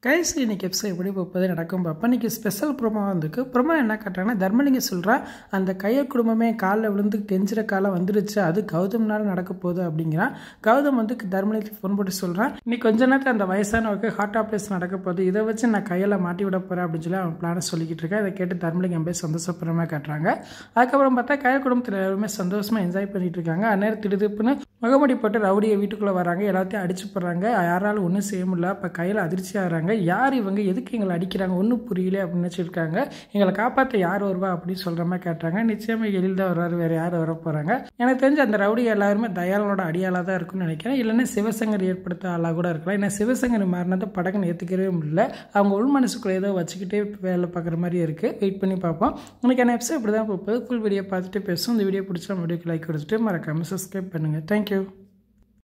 guys இன்னைக்கு episode எப்படி போப்பது நடக்கும் பார்ப்போம் இன்னைக்கு ஸ்பெஷல் ப்ரோமோ வந்திருக்கு ப்ரோமோ என்ன காட்டுறாங்கன்னா தர்மலிங்க சொல்கிறா அந்த கையர் குடும்பமே காலில் விழுந்து கெஞ்சிற காலம் வந்துடுச்சு அது கௌதம்னால நடக்க போகுது அப்படிங்கிறான் கௌதம் வந்து தர்மலிக்கு ஃபோன் போட்டு சொல்கிறான் இன்னைக்கு கொஞ்ச நேரத்தில் அந்த வயசானவருக்கு ஹார்ட் ஆப்ரேஷன் நடக்க போகுது இதை வச்சு நான் கையில் மாட்டி விட போகிறேன் அப்படின்னு சொல்லி அவன் பிளானை சொல்லிக்கிட்டு இருக்கேன் இதை கேட்டு தர்மலிங்கம் போய் சந்தோஷப்படுறமா காட்டுறாங்க அதுக்கப்புறம் பார்த்தா கையர் குடும்பத்தில் எல்லாருமே சந்தோஷமாக என்ஜாய் பண்ணிட்டு இருக்காங்க அந்நேரம் திடுதிப்புன்னு முகமுடி போட்டு ரவுடியை வீட்டுக்குள்ளே வராங்க எல்லாத்தையும் அடிச்சு போடுறாங்க யாராலும் ஒன்றும் செய்ய முடியல அப்போ கையில் அதிர்ச்சி ஆகிறாங்க யார் இவங்க எதுக்கு எங்களை அடிக்கிறாங்க ஒன்றும் புரியல அப்படின்னு நினச்சிருக்காங்க எங்களை காப்பாற்ற யார் வருவா அப்படின்னு சொல்கிற மாதிரி கேட்டாங்க நிச்சயமாக எழில் தான் வருவார் வேறு யார் வர போகிறாங்க எனக்கு தெரிஞ்ச அந்த ரவுடி எல்லாருமே தயாளனோட அடியாளாக தான் இருக்கும்னு நினைக்கிறேன் இல்லைன்னா சிவசங்கர் ஏற்படுத்த ஆளாக கூட இருக்கலாம் ஏன்னா சிவசங்கர் மாறினதை படக்குன்னு ஏற்றுக்கவே முடியல அவங்க உள் மனசுக்குள்ளே ஏதோ வச்சுக்கிட்டே வேலை பார்க்குற மாதிரி இருக்குது வெயிட் பண்ணி பார்ப்போம் உனக்கு என்ன எபிசோட் இப்படி தான் போகுது ஃபுல் வீடியோ பார்த்துட்டு பேசும் இந்த வீடியோ பிடிச்சா வீடியோக்கு லைக் கொடுத்துட்டு மறக்காமல் சப்ஸ்கிரைப் பண்ணுங்கள் தேங்க்யூ